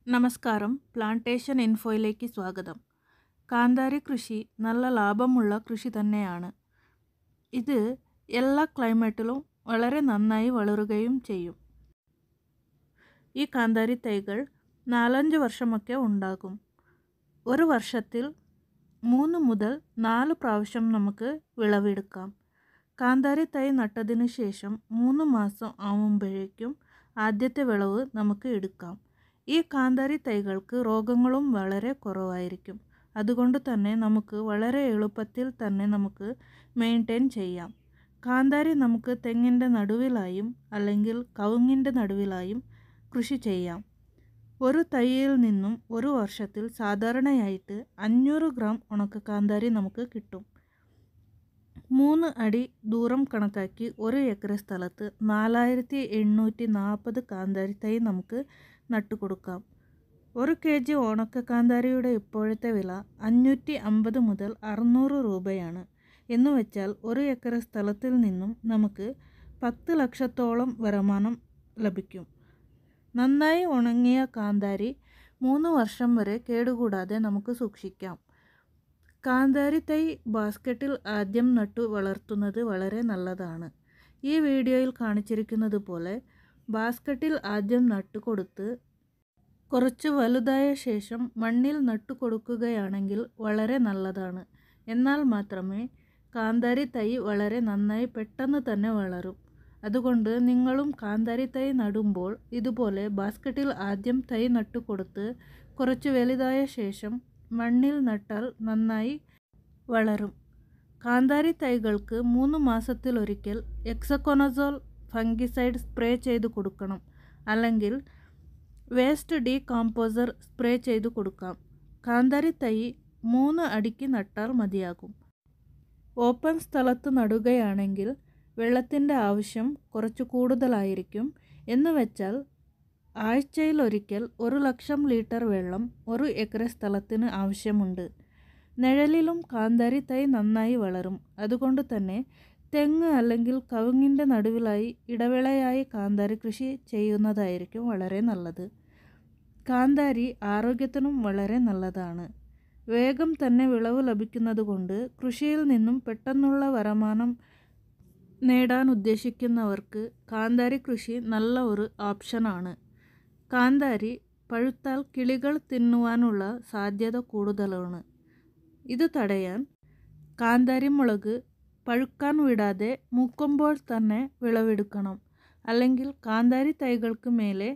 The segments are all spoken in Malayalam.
നമസ്കാരം പ്ലാന്റേഷൻ ഇൻഫോയിലേക്ക് സ്വാഗതം കാന്താരി കൃഷി നല്ല ലാഭമുള്ള കൃഷി തന്നെയാണ് ഇത് എല്ലാ ക്ലൈമറ്റിലും വളരെ നന്നായി വളരുകയും ചെയ്യും ഈ കാന്താരി തൈകൾ നാലഞ്ച് വർഷമൊക്കെ ഉണ്ടാകും ഒരു വർഷത്തിൽ മൂന്ന് മുതൽ നാല് പ്രാവശ്യം നമുക്ക് വിളവെടുക്കാം കാന്താരി തൈ നട്ടതിന് ശേഷം മൂന്ന് മാസം ആവുമ്പോഴേക്കും ആദ്യത്തെ വിളവ് നമുക്ക് എടുക്കാം ഈ കാന്താരി തൈകൾക്ക് രോഗങ്ങളും വളരെ കുറവായിരിക്കും അതുകൊണ്ട് തന്നെ നമുക്ക് വളരെ എളുപ്പത്തിൽ തന്നെ നമുക്ക് മെയിൻറ്റെയിൻ ചെയ്യാം കാന്താരി നമുക്ക് തെങ്ങിൻ്റെ നടുവിലായും അല്ലെങ്കിൽ കവുങ്ങിൻ്റെ നടുവിലായും കൃഷി ചെയ്യാം ഒരു തൈയിൽ നിന്നും ഒരു വർഷത്തിൽ സാധാരണയായിട്ട് അഞ്ഞൂറ് ഗ്രാം ഉണക്ക കാന്താരി നമുക്ക് കിട്ടും മൂന്ന് അടി ദൂരം കണക്കാക്കി ഒരു ഏക്കർ സ്ഥലത്ത് നാലായിരത്തി എണ്ണൂറ്റി നാൽപ്പത് കാന്താരി തൈ നമുക്ക് നട്ടുകൊടുക്കാം ഒരു കെ ജി ഉണക്ക കാന്താരിയുടെ ഇപ്പോഴത്തെ വില അഞ്ഞൂറ്റി അമ്പത് മുതൽ അറുന്നൂറ് രൂപയാണ് എന്ന് വെച്ചാൽ ഒരു ഏക്കർ സ്ഥലത്തിൽ നിന്നും നമുക്ക് പത്ത് ലക്ഷത്തോളം വരുമാനം ലഭിക്കും നന്നായി ഉണങ്ങിയ കാന്താരി മൂന്ന് വർഷം വരെ കേടുകൂടാതെ നമുക്ക് സൂക്ഷിക്കാം കാന്താരി തൈ ബാസ്ക്കറ്റിൽ ആദ്യം നട്ടു വളർത്തുന്നത് വളരെ നല്ലതാണ് ഈ വീഡിയോയിൽ കാണിച്ചിരിക്കുന്നത് പോലെ ബാസ്ക്കറ്റിൽ ആദ്യം നട്ടു കൊടുത്ത് കുറച്ച് വലുതായ ശേഷം മണ്ണിൽ നട്ടു കൊടുക്കുകയാണെങ്കിൽ വളരെ നല്ലതാണ് എന്നാൽ മാത്രമേ കാന്താരി തൈ വളരെ നന്നായി പെട്ടെന്ന് തന്നെ വളരും അതുകൊണ്ട് നിങ്ങളും കാന്താരി തൈ നടുമ്പോൾ ഇതുപോലെ ബാസ്ക്കറ്റിൽ ആദ്യം തൈ നട്ടു കൊടുത്ത് കുറച്ച് വലുതായ ശേഷം മണ്ണിൽ നട്ടാൽ നന്നായി വളരും കാന്താരി തൈകൾക്ക് മൂന്ന് മാസത്തിലൊരിക്കൽ എക്സക്കൊനസോൾ ഫംഗിസൈഡ് സ്പ്രേ ചെയ്ത് കൊടുക്കണം അല്ലെങ്കിൽ വേസ്റ്റ് ഡീകോമ്പോസർ സ്പ്രേ ചെയ്ത് കൊടുക്കാം കാന്താരി തൈ മൂന്ന് അടിക്ക് നട്ടാൽ മതിയാകും ഓപ്പൺ സ്ഥലത്ത് നടുകയാണെങ്കിൽ വെള്ളത്തിൻ്റെ ആവശ്യം കുറച്ച് കൂടുതലായിരിക്കും എന്ന് വെച്ചാൽ ആഴ്ചയിലൊരിക്കൽ ഒരു ലക്ഷം ലിറ്റർ വെള്ളം ഒരു ഏക്കർ സ്ഥലത്തിന് ആവശ്യമുണ്ട് നിഴലിലും കാന്താരി തൈ നന്നായി വളരും അതുകൊണ്ട് തന്നെ തെങ്ങ് അല്ലെങ്കിൽ കവുങ്ങിൻ്റെ നടുവിലായി ഇടവേളയായി കാന്താരി കൃഷി ചെയ്യുന്നതായിരിക്കും വളരെ നല്ലത് കാന്താരി ആരോഗ്യത്തിനും വളരെ നല്ലതാണ് വേഗം തന്നെ വിളവ് ലഭിക്കുന്നത് കൊണ്ട് കൃഷിയിൽ നിന്നും പെട്ടെന്നുള്ള വരുമാനം നേടാൻ ഉദ്ദേശിക്കുന്നവർക്ക് കാന്താരി കൃഷി നല്ല ഒരു ഓപ്ഷനാണ് കാന്താരി പഴുത്താൽ കിളികൾ തിന്നുവാനുള്ള സാധ്യത കൂടുതലാണ് ഇത് തടയാൻ കാന്താരി മുളക് പഴുക്കാൻ വിടാതെ മൂക്കുമ്പോൾ തന്നെ വിളവെടുക്കണം അല്ലെങ്കിൽ കാന്താരി തൈകൾക്ക് മേലെ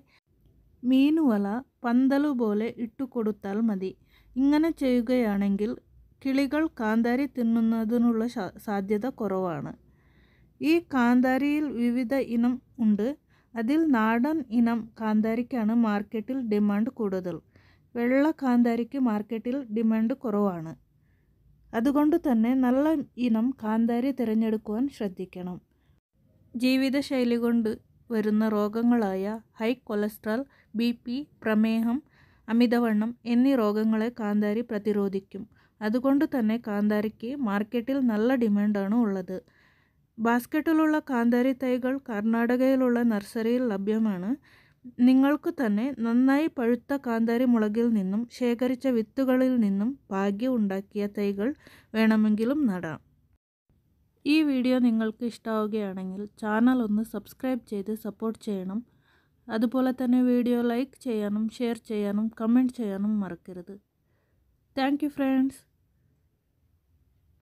മീനുവല പന്തലു പോലെ ഇട്ടു കൊടുത്താൽ മതി ഇങ്ങനെ ചെയ്യുകയാണെങ്കിൽ കിളികൾ കാന്താരി തിന്നുന്നതിനുള്ള സാധ്യത കുറവാണ് ഈ കാന്താരിയിൽ വിവിധ ഇനം ഉണ്ട് അതിൽ നാടൻ ഇനം കാന്താരിക്കാണ് മാർക്കറ്റിൽ ഡിമാൻഡ് കൂടുതൽ വെള്ള കാന്താരിക്ക് മാർക്കറ്റിൽ ഡിമാൻഡ് കുറവാണ് അതുകൊണ്ട് തന്നെ നല്ല ഇനം കാന്താരി തിരഞ്ഞെടുക്കുവാൻ ശ്രദ്ധിക്കണം ജീവിതശൈലി കൊണ്ട് വരുന്ന രോഗങ്ങളായ ഹൈ കൊളസ്ട്രോൾ ബി പി പ്രമേഹം അമിതവണ്ണം എന്നീ രോഗങ്ങളെ കാന്താരി പ്രതിരോധിക്കും അതുകൊണ്ട് തന്നെ കാന്താരിക്ക് മാർക്കറ്റിൽ നല്ല ഡിമാൻഡാണ് ഉള്ളത് ബാസ്ക്കറ്റിലുള്ള കാന്താരി തൈകൾ കർണാടകയിലുള്ള നഴ്സറിയിൽ ലഭ്യമാണ് നിങ്ങൾക്ക് തന്നെ നന്നായി പഴുത്ത കാന്താരി മുളകിൽ നിന്നും ശേഖരിച്ച വിത്തുകളിൽ നിന്നും പാഗ്യ ഉണ്ടാക്കിയ തൈകൾ വേണമെങ്കിലും നടാം ഈ വീഡിയോ നിങ്ങൾക്ക് ഇഷ്ടമാവുകയാണെങ്കിൽ ചാനൽ ഒന്ന് സബ്സ്ക്രൈബ് ചെയ്ത് സപ്പോർട്ട് ചെയ്യണം അതുപോലെ തന്നെ വീഡിയോ ലൈക്ക് ചെയ്യാനും ഷെയർ ചെയ്യാനും കമൻറ്റ് ചെയ്യാനും മറക്കരുത് താങ്ക് യു ഫ്രണ്ട്സ്